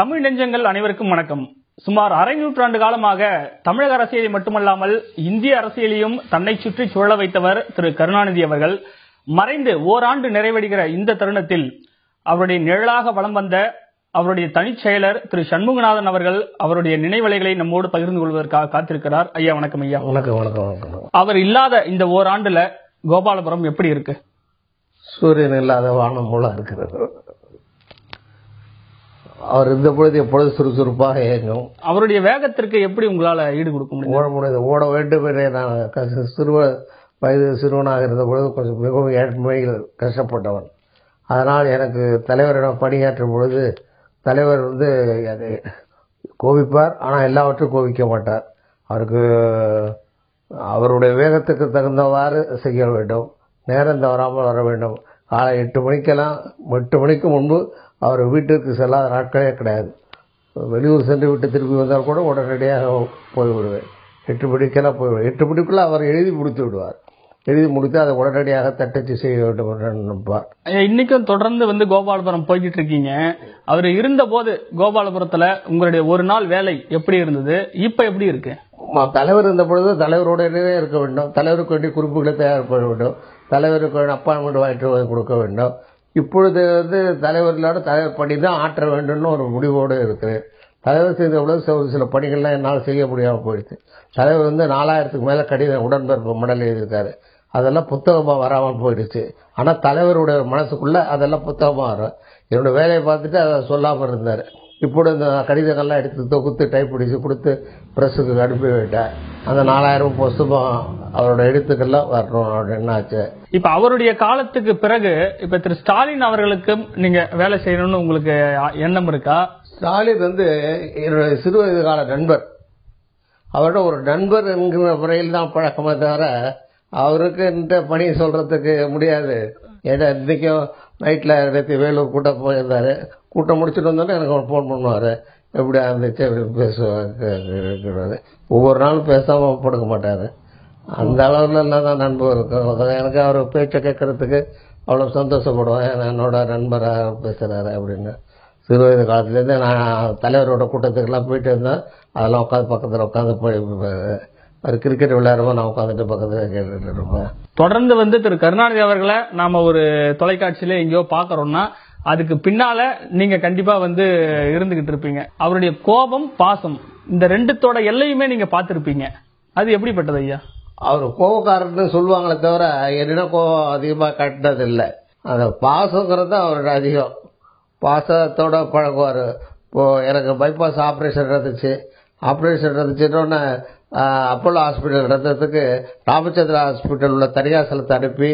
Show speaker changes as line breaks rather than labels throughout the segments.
தமிழ் நெஞ்சங்கள் அனைவருக்கும் வணக்கம் சுமார் அரை நூற்றாண்டு காலமாக தமிழக அரசியலை மட்டுமல்லாமல் இந்திய அரசியலையும் தன்னை சுற்றி சுழல வைத்தவர் திரு கருணாநிதி அவர்கள் மறைந்து ஓராண்டு நிறைவடைகிற இந்த தருணத்தில் அவருடைய நிழலாக வலம் வந்த அவருடைய தனிச் செயலர் திரு சண்முகநாதன் அவர்கள் அவருடைய நினைவலைகளை நம்மோடு பகிர்ந்து கொள்வதற்காக காத்திருக்கிறார் ஐயா வணக்கம் ஐயா
வணக்கம் வணக்கம் வணக்கம்
அவர் இல்லாத இந்த ஓராண்டுல கோபாலபுரம் எப்படி இருக்கு
சூரியன் இல்லாத வானம் போல இருக்கிறது அவர் இருந்த பொழுது எப்பொழுது சுறுசுறுப்பாக இயங்கும்
அவருடைய வேகத்திற்கு எப்படி உங்களால ஈடு கொடுக்க முடியும்
ஓட முடியாது ஓட வேண்டும் என்று நான் கஷ்ட- சிறுவ வயது சிறுவனாக இருந்த பொழுது கொஞ்சம் மிகவும் ஏழ்மையில் கஷ்டப்பட்டவன் அதனால் எனக்கு தலைவரிடம் பணியாற்றும் பொழுது தலைவர் வந்து அதை கோபிப்பார் ஆனால் எல்லாவற்றும் கோபிக்க மாட்டார் அவருக்கு அவருடைய வேகத்துக்கு தகுந்தவாறு செய்ய வேண்டும் நேரம் தவறாமல் வர வேண்டும் காலை எட்டு மணிக்கெல்லாம் எட்டு மணிக்கு முன்பு அவர் வீட்டிற்கு செல்லாத நாட்களே கிடையாது வெளியூர் சென்று விட்டு திரும்பி வந்தால் கூட உடனடியாக போய்விடுவேன் எட்டு மணிக்கெல்லாம் போய்விடுவேன் எட்டு மணிக்குள்ளே அவர் எழுதி முடித்து விடுவார் எழுதி முடித்து அதை உடனடியாக தட்டச்சு செய்ய வேண்டும் என்று நினைப்பார்
ஐயா, இன்னைக்கும் தொடர்ந்து வந்து கோபாலபுரம் போய்கிட்டு இருக்கீங்க அவர் இருந்த போது கோபாலபுரத்துல உங்களுடைய ஒரு நாள் வேலை எப்படி இருந்தது இப்ப எப்படி இருக்கு
ம- தலைவர் இருந்த பொழுது தலைவருடனே இருக்க வேண்டும் தலைவருக்கு வேண்டிய குறிப்புகளை தயார் பண்ண வேண்டும் தலைவருக்கு வேண்டிய அப்பாயின்மெண்ட் வாங்கிட்டு வந்து கொடுக்க வேண்டும் இப்பொழுது வந்து தலைவர் இல்லாத தலைவர் பணி தான் ஆற்ற வேண்டும்னு ஒரு முடிவோடு இருக்கிறேன் தலைவர் செய்த பொழுது சில- சில பணிகள்லாம் என்னால் செய்ய முடியாமல் போயிடுச்சு தலைவர் வந்து நாலாயிரத்துக்கு மேலே கடிதம் உடன்பிறப்பு மடல் எழுதியிருக்காரு அதெல்லாம் புத்தகமாக வராமல் போயிடுச்சு ஆனால் தலைவருடைய மனசுக்குள்ளே அதெல்லாம் புத்தகமாக வரும் என்னோட வேலையை பார்த்துட்டு அதை சொல்லாமல் இருந்தார் இப்பொழுது இந்த கடிதங்கள்லாம் எடுத்து தொகுத்து டைப் அடித்து கொடுத்து ப்ரெஸ்ஸுக்கு அனுப்பி விட்டேன் அந்த நாலாயிரம் புஸ்தகம் அவரோட எழுத்துக்கள்லாம் வரணும் அப்படின்னு ஆச்சு
இப்ப அவருடைய காலத்துக்கு பிறகு இப்ப திரு ஸ்டாலின் அவர்களுக்கும் நீங்க வேலை செய்யணும்னு உங்களுக்கு எண்ணம் இருக்கா
ஸ்டாலின் வந்து என்னுடைய சிறு வயது கால நண்பர் அவரோட ஒரு நண்பர் என்கிற முறையில் தான் பழக்கமே தவிர அவருக்கு இந்த பணி சொல்றதுக்கு முடியாது ஏன்னா இன்றைக்கும் நைட்டில் நேற்று வேலூர் கூட்டம் போயிருந்தாரு கூட்டம் முடிச்சுட்டு வந்தோன்னே எனக்கு ஒரு ஃபோன் பண்ணுவார் எப்படி இருந்துச்சு அப்படின்னு பேசுவார் ஒவ்வொரு நாளும் பேசாமல் படுக்க மாட்டார் அந்த அளவில் எல்லாம் தான் நண்பர் இருக்கும் எனக்கு அவர் பேச்சை கேட்கறதுக்கு அவ்வளோ சந்தோஷப்படுவேன் ஏன்னா என்னோட நண்பராக பேசுகிறாரு அப்படின்னு சிறு வயது காலத்துலேருந்து நான் தலைவரோட கூட்டத்துக்கெல்லாம் போயிட்டு இருந்தேன் அதெல்லாம் உட்காந்து பக்கத்தில் உட்காந்து போய் அவர் கிரிக்கெட் விளையாடும்போது நான் உட்காந்துட்டு பக்கத்தில் கேட்டுட்டு இருப்பேன்
தொடர்ந்து வந்து திரு கருணாநிதி அவர்களை நாம ஒரு தொலைக்காட்சியில எங்கேயோ பாக்குறோம்னா அதுக்கு பின்னால நீங்க கண்டிப்பா வந்து இருந்துகிட்டு இருப்பீங்க அவருடைய கோபம் பாசம் இந்த ரெண்டுத்தோட எல்லையுமே நீங்க பார்த்திருப்பீங்க அது எப்படிப்பட்டது ஐயா
அவர் கோபக்காரர்னு சொல்லுவாங்களே தவிர என்னிடம் கோபம் அதிகமாக காட்டினது இல்லை அந்த பாசங்கிறது தான் அவரோட அதிகம் பாசத்தோட பழகுவார் இப்போ எனக்கு பைபாஸ் ஆப்ரேஷன் நடந்துச்சு ஆப்ரேஷன் நடந்துச்சுன்னொன்னே Apollo hospital Ramachandra hospital hospital உள்ள தனியார் ஸ்தலத்தை அனுப்பி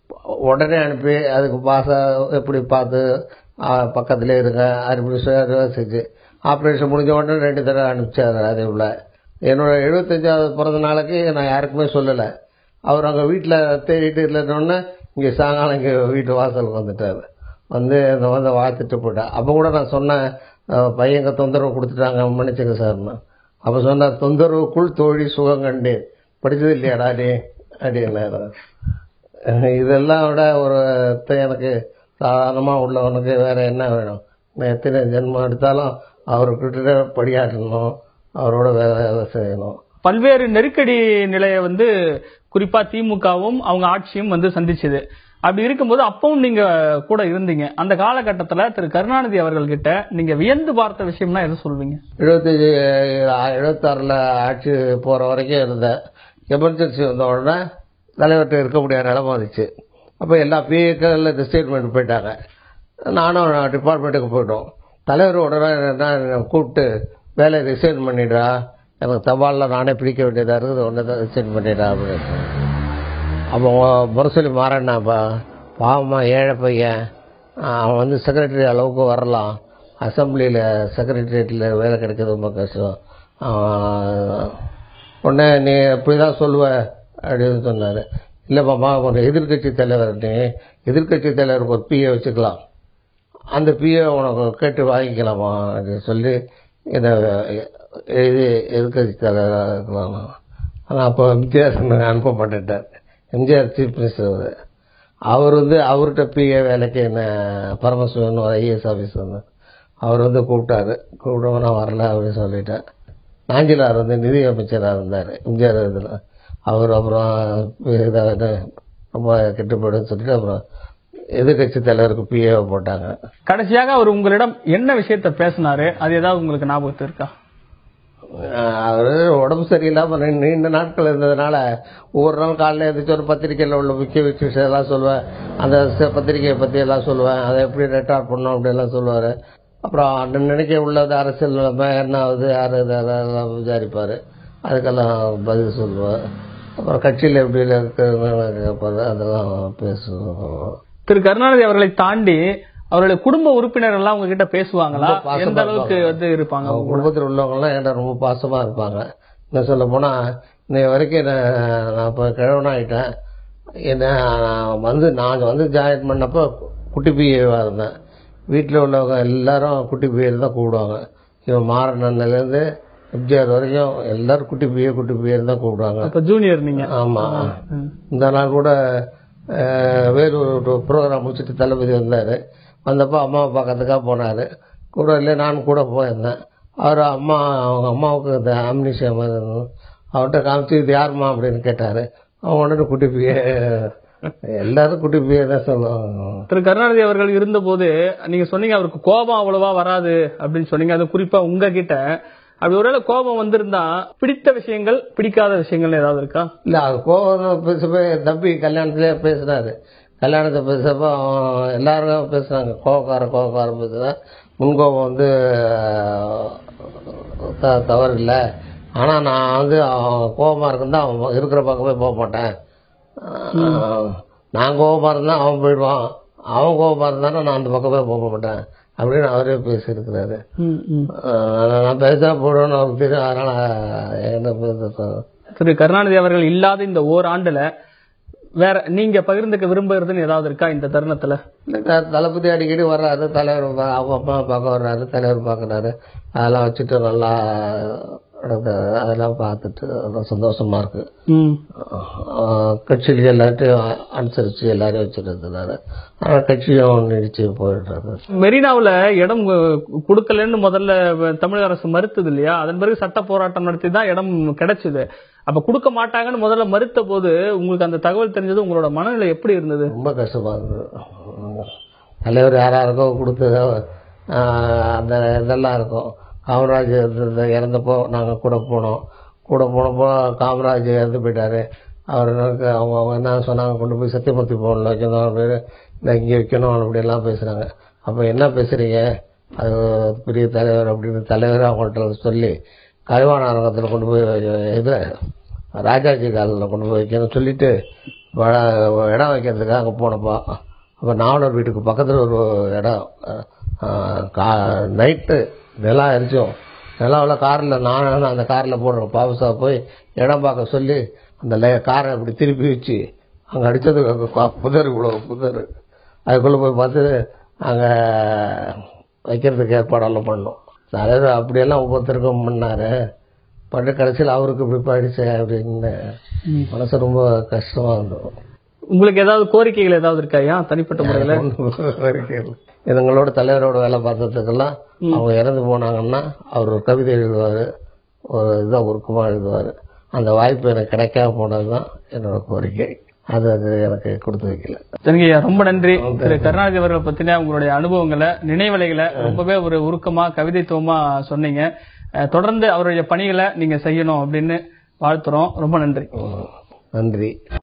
உடனே அனுப்பி அதுக்கு பாசம் எப்படி பார்த்து பக்கத்துலேயே இருங்க அனுப்பி செஞ்சு ஆப்ரேஷன் முடிஞ்ச உடனே ரெண்டு தடவை அனுப்பிச்சார் அதே உள்ள என்னோட எழுபத்தஞ்சாவது பிறந்த நாளைக்கு நான் யாருக்குமே சொல்லலை அவர் அங்கே வீட்டில் தேடிட்டு இல்லைன்னொன்னே இங்கே சாயங்காலம் இங்கே வீட்டு வாசலுக்கு வந்துட்டார் வந்து இந்த வந்து வாழ்த்துட்டு போட்டேன் அப்போ கூட நான் சொன்னேன் அஹ், பையங்க தொந்தரவு கொடுத்துட்டாங்க மன்னிச்சுங்க சார்னு அப்போ சொன்னார் தொந்தரவுக்குள் தோழி சுகம் கண்டேன் படிச்சது இல்லையாடா நீ அப்படின்னு அஹ், இதெல்லாம் விட ஒரு த- எனக்கு சாதாரணமாக உள்ளவனுக்கு வேற என்ன வேணும் நான் எத்தனை ஜென்மம் எடுத்தாலும் அவர்கிட்ட படியாட்டணும் அவரோட வேலை வேலை செய்யணும்
பல்வேறு நெருக்கடி நிலையை வந்து குறிப்பா திமுகவும் அவங்க ஆட்சியும் வந்து சந்திச்சது அப்படி இருக்கும்போது அப்பவும் நீங்க கூட இருந்தீங்க அந்த காலகட்டத்துல திரு கருணாநிதி அவர்கள் கிட்ட நீங்க வியந்து பார்த்த விஷயம்னா எது சொல்வீங்க
எழுபத்தஞ்சி எழுபத்தாறில் ஆட்சி போகிற வரைக்கும் இருந்தேன் எமர்ஜென்சி வந்த உடனே தலைவர்கிட்ட இருக்க முடியாத நிலமை வந்துச்சு அப்போ எல்லா பிஏக்கள் ஸ்டேட்மெண்ட் போயிட்டாங்க நானும் டிபார்ட்மெண்ட்டுக்கு போயிட்டோம் தலைவர் உடனே என்ன கூப்பிட்டு வேலையை ரிசைன் பண்ணிடுறா எனக்கு தபாலில் நானே பிடிக்க வேண்டியதாக இருக்குது உடனே தான் ரிசைன் பண்ணிடுறா அப்படின்னு அப்போ முரசொலி மாறண்ணாப்பா பாவமா ஏழை பையன் அவன் வந்து செக்ரட்டரி அளவுக்கு வரலாம் அசம்பிளியில் செக்ரட்டரியேட்டில் வேலை கிடைக்கிறது ரொம்ப கஷ்டம் அவன் உடனே நீ இப்படி தான் சொல்லுவ அப்படின்னு சொன்னார் இல்லைப்பாம்மா ஒரு எதிர்க்கட்சி தலைவர் நீ எதிர்க்கட்சி தலைவருக்கு ஒரு பிஏ வச்சுக்கலாம் அந்த பிஏ உனக்கு கேட்டு வாங்கிக்கலாமா அப்படின்னு சொல்லி இதை எழுதி எதிர்க்கட்சி தலைவராக இருக்கலாம் ஆனால் அப்போ எம்ஜிஆர் அனுப்ப மாட்டேட்டார் எம்ஜிஆர் சீஃப் மினிஸ்டர் அவர் வந்து அவர்கிட்ட பிஏ வேலைக்கு என்ன பரமசிவன் ஒரு ஐஏஎஸ் ஆஃபீஸ் வந்தார் அவர் வந்து கூப்பிட்டாரு கூப்பிட்டவங்க நான் வரல அப்படின்னு சொல்லிட்டேன் நாஞ்சிலார் வந்து நிதி அமைச்சராக இருந்தார் எம்ஜிஆர் இதில் அவர் அப்புறம் இதை இதை ரொம்ப கெட்டு போயிடுன்னு சொல்லிட்டு அப்புறம் எதிர்கட்சி தலைவருக்கு பிஏ போட்டாங்க
கடைசியாக அவர் உங்களிடம் என்ன விஷயத்த பேசினாரு அது ஏதாவது உங்களுக்கு ஞாபகத்து இருக்கா
அவர் உடம்பு சரியில்லாமல் நீ- நீண்ட நாட்கள் இருந்ததுனால ஒவ்வொரு நாள் காலையில் எழுந்திரிச்சு ஒரு பத்திரிக்கையில் உள்ள முக்கிய விஷயம் எல்லாம் சொல்லுவேன் அந்த ச- பத்திரிக்கையை பற்றி எல்லாம் சொல்லுவேன் அதை எப்படி ரெக்கார்ட் பண்ணணும் அப்படியெல்லாம் சொல்லுவார் அப்புறம் அன்னன்னைக்கு உள்ளது அரசியல் நிலைமை என்ன ஆகுது யார் இது அதெல்லாம் விசாரிப்பார் அதுக்கெல்லாம் பதில் சொல்லுவார் அப்புறம் கட்சியில் எப்படி இருக்குன்னு கேட்பாரு அதெல்லாம் பேசுவோம்
திரு கருணாநிதி அவர்களை தாண்டி அவருடைய குடும்ப உறுப்பினர் எல்லாம் உங்ககிட்ட பேசுவாங்களா
ரொம்ப பாசமா
எந்த அளவுக்கு வந்து இருப்பாங்க
அவங்க குடும்பத்தில் உள்ளவங்கலாம் என்கிட்ட ரொம்ப பாசமாக இருப்பாங்க என்ன சொல்ல போனால் இன்னைய வரைக்கும் என்ன நான் இப்போ கிழவனாயிட்டேன் என்ன நான் வந்து நான் வந்து ஜாயின் பண்ணப்போ குட்டி பிஏவாக இருந்தேன் வீட்டில் உள்ளவங்க எல்லாரும் குட்டி பிஏன்னு தான் கூப்பிடுவாங்க இவன் மாறனன்லேருந்து எம்ஜிஆர் வரைக்கும் எல்லாரும் குட்டி பிஏ குட்டி பிஏன்னு தான் கூப்பிடுவாங்க
அப்ப ஜூனியர் நீங்க
ஆமாம்
ம்.
இந்த நாள் கூட அஹ், வேறு ஒரு ப்ரோக்ராம் முடிச்சுட்டு தளபதி வந்தார் வந்தப்போ அம்மாவை பார்க்கறதுக்காக போனார் கூட இல்லை நான் கூட போயிருந்தேன் அவர் அம்மா அவங்க அம்மாவுக்கு இந்த ஆம்னிஷியா மாதிரி இருந்தது அவர்கிட்ட காமிச்சு இது யாரும்மா அப்படின்னு கேட்டார் அவங்க உடனே குட்டி பிய எல்லாரும் குட்டி பிய தான் சொல்லுவாங்க
திரு கருணாநிதி அவர்கள் இருந்தபோது நீங்க சொன்னீங்க அவருக்கு கோபம் அவ்வளவா வராது அப்படின்னு சொன்னீங்க அது குறிப்பா உங்ககிட்ட அப்படி ஒருவேளை கோபம் வந்திருந்தா பிடித்த விஷயங்கள் பிடிக்காத விஷயங்கள் ஏதாவது இருக்கா
இல்லை அது கோவம் பேசப்போ என் தம்பி கல்யாணத்திலே பேசினாரு கல்யாணத்தை பேசுறப்போ அவன் எல்லாரும் பேசுனாங்க கோவக்காரன் கோவக்காரன் பேசுனா முன்கோபம் வந்து த- தவறு இல்லை ஆனால் நான் வந்து அவன் கோபமாக இருந்தால் அவன் இருக்கிற பக்கமே போக மாட்டேன் ஆஹ், நான் கோபமாக இருந்தால் அவன் போயிடுவான் அவன் கோபமாக இருந்தாலும் நான் அந்த பக்கமே போக மாட்டேன் அப்படின்னு அவரே பேசியிருக்கிறாரு
ம், ம்.
ஆஹ், நான் பேசினா போடுவேன்னு அவருக்கு தெரியும் அதனால் என்ன பேச
திரு கருணாநிதி அவர்கள் இல்லாத இந்த ஓராண்டுல வேற நீங்க பகிர்ந்துக்க விரும்புறதுன்னு ஏதாவது இருக்கா இந்த தருணத்துல
இல்ல, த- தளபதி அடிக்கடி வர்றாரு தலைவர் பா- அவங்க அப்பா பார்க்க வர்றாரு தலைவர் பார்க்கறாரு அதெல்லாம் வச்சுட்டு நல்லா நடக்குது. அதெல்லாம் பார்த்துட்டு ரொம்ப சந்தோஷமா இருக்கு
ம்.
ஆஹ் கட்சியில எல்லாத்தையும் அனுசரிச்சு எல்லாரையும் வச்சிருந்ததுனால ஆனால் கட்சியும் நீடிச்சு போயிடுறாரு
மெரினாவுல இடம் கு- கொடுக்கலன்னு முதல்ல தமிழக அரசு மறுத்தது இல்லையா அதன் பிறகு சட்ட போராட்டம் நடத்தி தான் இடம் கிடைச்சது அப்ப கொடுக்க மாட்டாங்கன்னு முதல்ல மறுத்த போது உங்களுக்கு அந்த தகவல் தெரிஞ்சது உங்களோட மனநிலை எப்படி இருந்தது
ரொம்ப கஷ்டமா இருந்தது தலைவர் யாராருக்கோ கொடுத்து ஆஹ், அந்த இதெல்லாம் இருக்கும் காமராஜ் இறந்த- இறந்தப்போ நாங்கள் கூட போனோம் கூட போனப்போ காமராஜ் இறந்து போயிட்டாரு அவர் எனக்கு அவங்க அவங்க என்ன சொன்னாங்க கொண்டு போய் சத்தியமூர்த்தி பவனில் வைக்கணும் அப்படின்னு இல்லை இங்கே வைக்கணும் அப்படியெல்லாம் பேசுகிறாங்க அப்போ என்ன பேசுகிறீங்க அது பெரிய தலைவர் அப்படின்னு தலைவர் அவங்கள்ட்ட சொல்லி கலைவாண அரங்கத்தில் கொண்டு போய் இது ராஜாஜி காலில் கொண்டு போய் வைக்கணும்னு சொல்லிட்டு வ- இடம் வைக்கிறதுக்காக அங்கே போனப்போ அப்போ நாவலர் வீட்டுக்கு பக்கத்தில் ஒரு இடம் அஹ், கா நைட்டு நிலம் அரிச்சோம் நிலாவில் காரில் நான் அந்த காரில் போடுறோம் பாபுசா போய் இடம் பார்க்க சொல்லி அந்த லே- காரை அப்படி திருப்பி வச்சு அங்கே அடித்ததுக்கு அங்கே கா- புதர் இவ்வளோ புதர் அதுக்குள்ளே போய் பார்த்து அங்கே வைக்கிறதுக்கு ஏற்பாடெல்லாம் பண்ணோம் தலைவர் அப்படியெல்லாம் ஒவ்வொருத்தருக்கும் பண்ணாரு பட்டு கடைசியில் அவருக்கு இப்படி போயிடுச்சு அப்படின்னு மனசு ரொம்ப கஷ்டமா இருந்தது
உங்களுக்கு ஏதாவது கோரிக்கைகள் ஏதாவது இருக்கா ஐயா தனிப்பட்ட முறையில
இதுங்களோட தலைவரோட வேலை பார்த்ததுக்கெல்லாம் அவங்க இறந்து போனாங்கன்னா அவர் ஒரு கவிதை எழுதுவார் ஒரு இதாக உருக்கமாக எழுதுவார் அந்த வாய்ப்பு எனக்கு கிடைக்காம போனது தான் என்னோட கோரிக்கை அது அது எனக்கு கொடுத்து வைக்கல
சரிங்க ஐயா ரொம்ப நன்றி திரு கருணாநிதி அவர்களை பத்தின உங்களுடைய அனுபவங்களை நினைவலைகளை ரொம்பவே ஒரு உருக்கமா கவிதைத்துவமா சொன்னீங்க அஹ், தொடர்ந்து அவருடைய பணிகளை நீங்க செய்யணும் அப்படின்னு வாழ்த்துறோம் ரொம்ப நன்றி
நன்றி